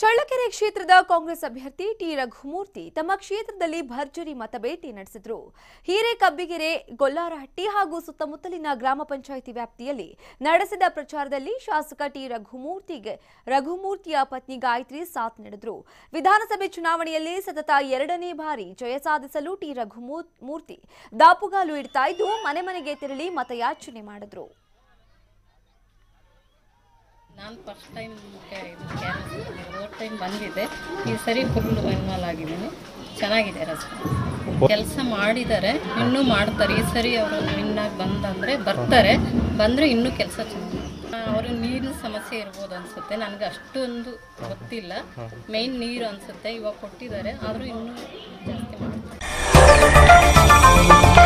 ಚಳ್ಳಕೆರೆ ಕ್ಷೇತ್ರದ ಕಾಂಗ್ರೆಸ್ ಅಭ್ಯರ್ಥಿ ಟಿ ರಘುಮೂರ್ತಿ ತಮ್ಮ ಕ್ಷೇತ್ರದಲ್ಲಿ ಭರ್ಜರಿ ಮತಬೇಟೆ ನಡೆಸಿದ್ರು ಹಿರೇಕಬ್ಬಿಗೆರೆ ಗೊಲ್ಲಾರಹಟ್ಟಿ ಹಾಗೂ ಸುತ್ತಮುತ್ತಲಿನ ಗ್ರಾಮ ಪಂಚಾಯಿತಿ ವ್ಯಾಪ್ತಿಯಲ್ಲಿ ನಡೆಸಿದ ಪ್ರಚಾರದಲ್ಲಿ ಶಾಸಕ ಟಿ ರಘುಮೂರ್ತಿಗೆ ರಘುಮೂರ್ತಿಯ ಪತ್ನಿ ಗಾಯತ್ರಿ ಸಾಥ್ ನೀಡಿದ್ರು ವಿಧಾನಸಭೆ ಚುನಾವಣೆಯಲ್ಲಿ ಸತತ ಎರಡನೇ ಬಾರಿ ಜಯ ಸಾಧಿಸಲು ಟಿ ರಘುಮೂರ್ತಿ ದಾಪುಗಾಲು ಇಡ್ತಾ ಇದ್ದು ಮನೆ ಮನೆಗೆ ತೆರಳಿ ಮತಯಾಚನೆ ಮಾಡಿದ್ರು ನಾನು ಫಸ್ಟ್ ಟೈಮ್ ಓಟ್ ಟೈಮ್ ಬಂದಿದ್ದೆ ಈ ಸರಿ ಫುಲ್ ಇನ್ವಾಲ್ವ್ ಆಗಿದ್ದೀನಿ ಚೆನ್ನಾಗಿದೆ ರೆಸ್ಪಾನ್ಸ್ ಕೆಲಸ ಮಾಡಿದ್ದಾರೆ ಇನ್ನೂ ಮಾಡ್ತಾರೆ ಈ ಸರಿ ಅವರು ವಿನ್ನಾಗಿ ಬಂದಂದರೆ ಬರ್ತಾರೆ ಬಂದರೆ ಇನ್ನೂ ಕೆಲಸ ಚೆನ್ನಾಗಿ ಅವರು ನೀರಿನ ಸಮಸ್ಯೆ ಇರ್ಬೋದು ಅನಿಸುತ್ತೆ ನನಗೆ ಅಷ್ಟೊಂದು ಗೊತ್ತಿಲ್ಲ ಮೇಯ್ನ್ ನೀರು ಅನಿಸುತ್ತೆ ಇವಾಗ ಕೊಟ್ಟಿದ್ದಾರೆ ಆದರೂ ಇನ್ನೂ ಜಾಸ್ತಿ ಮಾಡ್ತಾರೆ